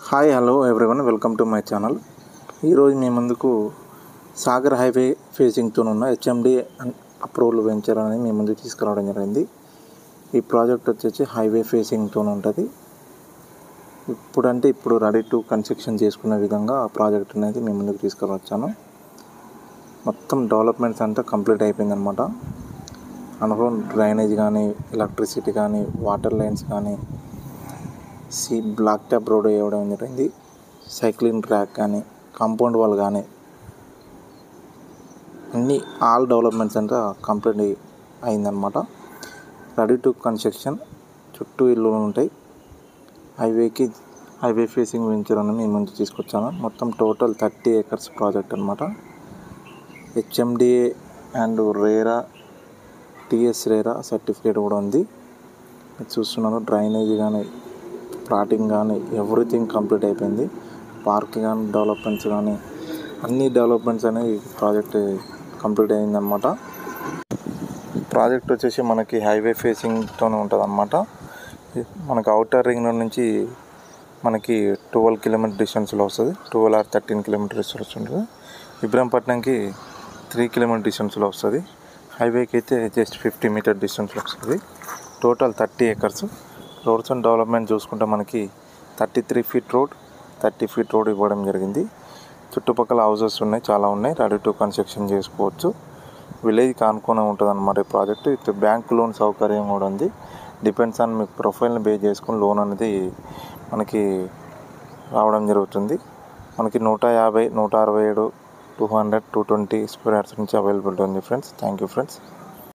hi hello everyone welcome to my channel ఈరోజు మీ ముందుకు సాగర్ హైవే ఫేసింగ్తో ఉన్న హెచ్ఎండి అప్రూవల్ వెంచర్ అనేది మీ ముందుకు తీసుకురావడం జరిగింది ఈ ప్రాజెక్ట్ వచ్చేసి హైవే ఫేసింగ్తో ఉంటుంది ఇప్పుడంటే ఇప్పుడు రెడీ టు కన్స్ట్రక్షన్ చేసుకునే విధంగా ఆ ప్రాజెక్ట్ అనేది మీ ముందుకు తీసుకురొచ్చాను మొత్తం డెవలప్మెంట్స్ అంతా కంప్లీట్ అయిపోయిందనమాట అనుభవం డ్రైనేజ్ కానీ ఎలక్ట్రిసిటీ కానీ వాటర్ లైన్స్ కానీ సీ బ్లాక్ టాప్ రోడ్ వేయడం జరిగింది సైక్లింగ్ ట్రాక్ కానీ కాంపౌండ్ వాల్ కానీ అన్ని ఆల్ డెవలప్మెంట్స్ అంతా కంప్లీట్ అయి- అయిందనమాట రెడీ టు కన్స్ట్రక్షన్ చుట్టూ ఇల్లు ఉంటాయి హైవేకి హైవే ఫేసింగ్ వెంచర్ అని మేము ముందు తీసుకొచ్చాను మొత్తం టోటల్ థర్టీ ఏకర్స్ ప్రాజెక్ట్ అనమాట HMDA and RERA TS RERA certificate కూడా ఉంది ఇది చూస్తున్నాను డ్రైనేజ్ కానీ ప్లాటింగ్ కానీ ఎవ్రీథింగ్ కంప్లీట్ అయిపోయింది పార్క్ కానీ డెవలప్మెంట్స్ కానీ అన్ని డెవలప్మెంట్స్ అనేవి ప్రాజెక్ట్ కంప్లీట్ అయిందనమాట ప్రాజెక్ట్ వచ్చేసి మనకి హైవే ఫేసింగ్తోనే ఉంటుంది అనమాట మనకి అవుటర్ రింగ్ రోడ్ నుంచి మనకి ట్వెల్వ్ కిలోమీటర్ డిస్టెన్స్లో వస్తుంది twelve or thirteen kilometre distance ఉంటుంది ఇబ్రాంపట్నంకి త్రీ కిలోమీటర్ డిస్టెన్స్లో వస్తుంది హైవేకి అయితే జస్ట్ ఫిఫ్టీ మీటర్ డిస్టెన్స్లో వస్తుంది total thirty acres roads and development చూసుకుంటే మనకి thirty three feet road thirty feet road ఇవ్వడం జరిగింది చుట్టుపక్కల హౌసెస్ ఉన్నాయి చాలా ఉన్నాయి రెడీ టు కన్స్ట్రక్షన్ చేసుకోవచ్చు విలేజ్ కానుకొని ఉంటుంది అనమాట ఈ ప్రాజెక్ట్ విత్ బ్యాంక్ లోన్ సౌకర్యం కూడా ఉంది డిపెండ్స్ ఆన్ మీ ప్రొఫైల్ని బేస్ చేసుకుని లోన్ అనేది మనకి రావడం జరుగుతుంది మనకి నూట యాభై నూట అరవై ఏడు two hundred two twenty square yards నుంచి అవైలబిలిటీ ఉంది ఫ్రెండ్స్ థ్యాంక్ యూ ఫ్రెండ్స్